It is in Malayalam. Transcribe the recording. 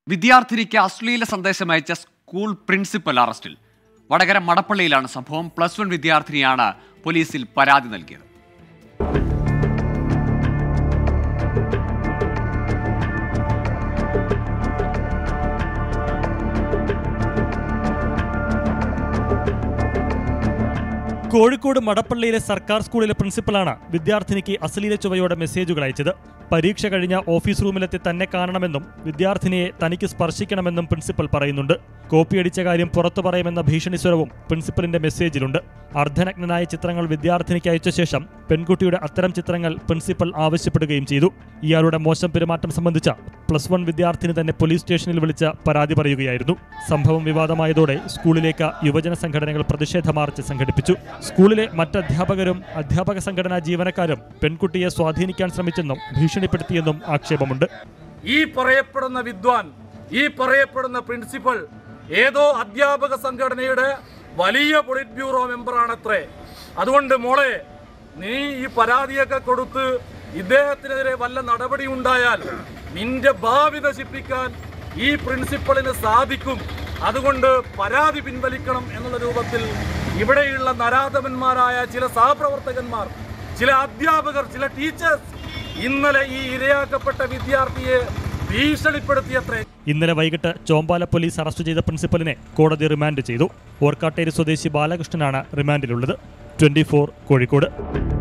വിദ്യാർത്ഥിനിക്ക് അശ്ലീല സന്ദേശം അയച്ച സ്കൂൾ പ്രിൻസിപ്പൽ അറസ്റ്റിൽ വടകര മടപ്പള്ളിയിലാണ് സംഭവം പ്ലസ് വൺ വിദ്യാർത്ഥിനിയാണ് പോലീസിൽ പരാതി നൽകിയത് കോഴിക്കോട് മടപ്പള്ളിയിലെ സർക്കാർ സ്കൂളിലെ പ്രിൻസിപ്പലാണ് വിദ്യാർത്ഥിനിക്ക് അശ്ലീല ചുവയോടെ മെസ്സേജുകൾ അയച്ചത് പരീക്ഷ കഴിഞ്ഞ ഓഫീസ് റൂമിലെത്തി തന്നെ കാണണമെന്നും വിദ്യാർത്ഥിനിയെ തനിക്ക് സ്പർശിക്കണമെന്നും പ്രിൻസിപ്പൽ പറയുന്നുണ്ട് കോപ്പിയടിച്ച കാര്യം പുറത്തു പറയുമെന്ന ഭീഷണി സ്വരവും പ്രിൻസിപ്പലിന്റെ മെസ്സേജിലുണ്ട് അർദ്ധനഗ്നനായ ചിത്രങ്ങൾ വിദ്യാർത്ഥിനിക്ക് അയച്ച ശേഷം പെൺകുട്ടിയുടെ അത്തരം ചിത്രങ്ങൾ പ്രിൻസിപ്പൽ ആവശ്യപ്പെടുകയും ചെയ്തു ഇയാളുടെ മോശം പെരുമാറ്റം സംബന്ധിച്ച പ്ലസ് വൺ വിദ്യാർത്ഥിനി തന്നെ പോലീസ് സ്റ്റേഷനിൽ വിളിച്ച് പരാതി പറയുകയായിരുന്നു സംഭവം വിവാദമായതോടെ സ്കൂളിലേക്ക് യുവജന സംഘടനകൾ പ്രതിഷേധ മാർച്ച് സംഘടിപ്പിച്ചു സ്കൂളിലെ മറ്റ് അധ്യാപകരും അധ്യാപക സംഘടനാ ജീവനക്കാരും പെൺകുട്ടിയെ സ്വാധീനിക്കാൻ ശ്രമിച്ചെന്നും ഭീഷണിപ്പെടുത്തിയെന്നും ആക്ഷേപമുണ്ട് ഈ പറയപ്പെടുന്ന വിദ്വാൻ ഈ പറയപ്പെടുന്ന പ്രിൻസിപ്പൽ ഏതോ അധ്യാപക സംഘടനയുടെ വലിയ പൊളിറ്റ് ബ്യൂറോ മെമ്പറാണത്രേ അതുകൊണ്ട് മോളെ നീ ഈ പരാതിയൊക്കെ കൊടുത്ത് ഇദ്ദേഹത്തിനെതിരെ വല്ല നടപടി ഉണ്ടായാൽ നിന്റെ ഭാവി നശിപ്പിക്കാൻ ഈ പ്രിൻസിപ്പളിന് സാധിക്കും അതുകൊണ്ട് പരാതി പിൻവലിക്കണം എന്നുള്ള രൂപത്തിൽ ഇവിടെയുള്ള നരാധമന്മാരായ ചില സഹപ്രവർത്തകന്മാർ ചില അധ്യാപകർ ചില ടീച്ചേഴ്സ് ഇന്നലെ ഈ ഇരയാക്കപ്പെട്ട വിദ്യാർത്ഥിയെ ഭീഷണിപ്പെടുത്തിയത്രേ ഇന്നലെ വൈകിട്ട് ചോമ്പാല പോലീസ് അറസ്റ്റ് ചെയ്ത പ്രിൻസിപ്പലിനെ കോടതി റിമാൻഡ് ചെയ്തു ഓർക്കാട്ടേരി സ്വദേശി ബാലകൃഷ്ണനാണ് റിമാൻഡിലുള്ളത് ട്വന്റി കോഴിക്കോട്